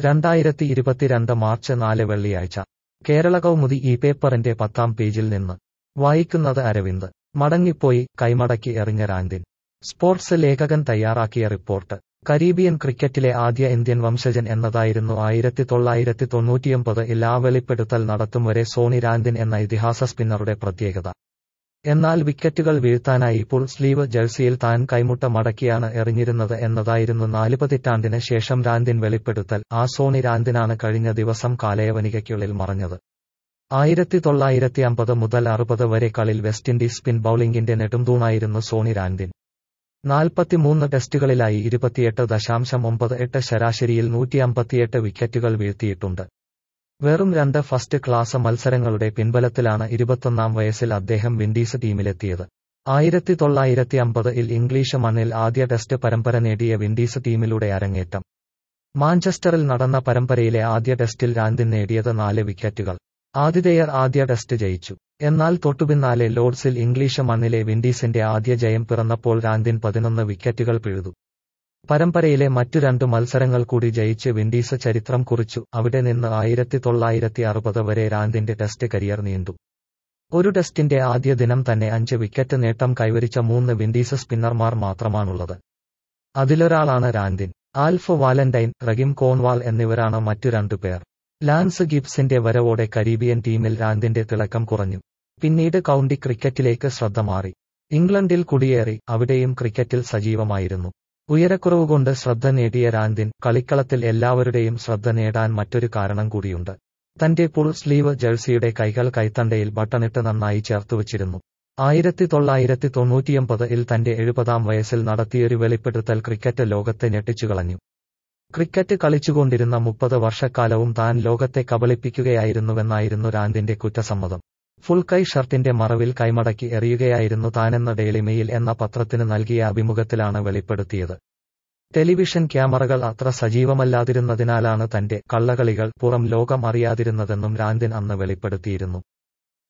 രണ്ടായിരത്തി ഇരുപത്തിരണ്ട് മാർച്ച് നാല് വെള്ളിയാഴ്ച കേരള കൗമുദി ഈ പേപ്പറിന്റെ പത്താം പേജിൽ നിന്ന് വായിക്കുന്നത് അരവിന്ദ് മടങ്ങിപ്പോയി കൈമടക്കി എറിഞ്ഞ രാൻഡിൻ സ്പോർട്സ് ലേഖകൻ തയ്യാറാക്കിയ റിപ്പോർട്ട് കരീബിയൻ ക്രിക്കറ്റിലെ ആദ്യ ഇന്ത്യൻ വംശജൻ എന്നതായിരുന്നു ആയിരത്തി തൊള്ളായിരത്തി തൊണ്ണൂറ്റിയൊമ്പത് ഇൽ ആ വെളിപ്പെടുത്തൽ നടത്തും വരെ സോണി രാൻഡിൻ എന്ന ഇതിഹാസ സ്പിന്നറുടെ പ്രത്യേകത എന്നാൽ വിക്കറ്റുകൾ വീഴ്ത്താനായി പുൾ സ്ലീവ് ജേഴ്സിയിൽ താൻ കൈമുട്ട മടക്കിയാണ് എറിഞ്ഞിരുന്നത് എന്നതായിരുന്നു നാല് പതിറ്റാണ്ടിന് ശേഷം രാൻഡിൻ വെളിപ്പെടുത്തൽ ആ സോണി രാൻഡിനാണ് കഴിഞ്ഞ ദിവസം കാലയവനികയ്ക്കുള്ളിൽ മറഞ്ഞത് ആയിരത്തി തൊള്ളായിരത്തി അമ്പത് മുതൽ അറുപത് വരെ കളിൽ വെസ്റ്റ് ഇൻഡീസ് സ്പിൻ ബൌളിംഗിന്റെ നെടുംതൂണായിരുന്നു സോണി രാൻഡിൻ നാൽപ്പത്തിമൂന്ന് ടെസ്റ്റുകളിലായി ഇരുപത്തിയെട്ട് ദശാംശം ഒമ്പത് എട്ട് ശരാശരിയിൽ നൂറ്റി അമ്പത്തിയെട്ട് വിക്കറ്റുകൾ വീഴ്ത്തിയിട്ടുണ്ട് വെറും രണ്ട് ഫസ്റ്റ് ക്ലാസ് മത്സരങ്ങളുടെ പിൻബലത്തിലാണ് ഇരുപത്തൊന്നാം വയസ്സിൽ അദ്ദേഹം വിൻഡീസ് ടീമിലെത്തിയത് ആയിരത്തി തൊള്ളായിരത്തി അമ്പത് ഇൽ ഇംഗ്ലീഷ് മണ്ണിൽ ആദ്യ ടെസ്റ്റ് പരമ്പര നേടിയ വിൻഡീസ് ടീമിലൂടെ അരങ്ങേറ്റം മാഞ്ചസ്റ്ററിൽ നടന്ന പരമ്പരയിലെ ആദ്യ ടെസ്റ്റിൽ രാൻഡിൻ നേടിയത് നാല് വിക്കറ്റുകൾ ആതിഥേയർ ആദ്യ ടെസ്റ്റ് ജയിച്ചു എന്നാൽ തൊട്ടുപിന്നാലെ ലോർഡ്സിൽ ഇംഗ്ലീഷ് മണ്ണിലെ വിൻഡീസിന്റെ ആദ്യ ജയം പിറന്നപ്പോൾ രാൻഡിൻ പതിനൊന്ന് വിക്കറ്റുകൾ പിഴുതു പരമ്പരയിലെ മറ്റു രണ്ടു മത്സരങ്ങൾ കൂടി ജയിച്ച് വിൻഡീസ് ചരിത്രം കുറിച്ചു അവിടെ നിന്ന് ആയിരത്തി തൊള്ളായിരത്തി അറുപത് വരെ രാൻഡിന്റെ ടെസ്റ്റ് കരിയർ നീണ്ടു ഒരു ടെസ്റ്റിന്റെ ആദ്യ ദിനം തന്നെ അഞ്ച് വിക്കറ്റ് നേട്ടം കൈവരിച്ച മൂന്ന് വിൻഡീസ് സ്പിന്നർമാർ മാത്രമാണുള്ളത് അതിലൊരാളാണ് രാൻഡിൻ ആൽഫ് വാലന്റൈൻ റഗിം കോൺവാൾ എന്നിവരാണ് മറ്റു രണ്ടു പേർ ലാൻസ് ഗിബ്സിന്റെ വരവോടെ കരീബിയൻ ടീമിൽ രാൻഡിന്റെ തിളക്കം കുറഞ്ഞു പിന്നീട് കൗണ്ടി ക്രിക്കറ്റിലേക്ക് ശ്രദ്ധ മാറി ഇംഗ്ലണ്ടിൽ കുടിയേറി അവിടെയും ക്രിക്കറ്റിൽ സജീവമായിരുന്നു ഉയരക്കുറവുകൊണ്ട് ശ്രദ്ധ നേടിയ രാൻഡിൻ കളിക്കളത്തിൽ എല്ലാവരുടെയും ശ്രദ്ധ നേടാൻ മറ്റൊരു കാരണം കൂടിയുണ്ട് തന്റെ പുൾ സ്ലീവ് ജേഴ്സിയുടെ കൈകൾ കൈത്തണ്ടയിൽ ബട്ടണിട്ട് നന്നായി ചേർത്തുവച്ചിരുന്നു ആയിരത്തി തൊള്ളായിരത്തി തൊണ്ണൂറ്റിയൊമ്പത് ഇൽ തന്റെ എഴുപതാം വയസ്സിൽ നടത്തിയൊരു വെളിപ്പെടുത്തൽ ക്രിക്കറ്റ് ലോകത്തെ ഞെട്ടിച്ചുകളഞ്ഞു ക്രിക്കറ്റ് കളിച്ചുകൊണ്ടിരുന്ന മുപ്പത് വർഷക്കാലവും താൻ ലോകത്തെ കബളിപ്പിക്കുകയായിരുന്നുവെന്നായിരുന്നു രാൻഡിന്റെ കുറ്റസമ്മതം ഫുൾ കൈ ഷർട്ടിന്റെ മറവിൽ കൈമടക്കി എറിയുകയായിരുന്നു താനെന്ന ഡെയിലി മെയിൽ എന്ന പത്രത്തിന് നൽകിയ അഭിമുഖത്തിലാണ് വെളിപ്പെടുത്തിയത് ടെലിവിഷൻ ക്യാമറകൾ അത്ര സജീവമല്ലാതിരുന്നതിനാലാണ് തന്റെ കള്ളകളികൾ പുറം ലോകം അറിയാതിരുന്നതെന്നും രാൻഡിൻ അന്ന് വെളിപ്പെടുത്തിയിരുന്നു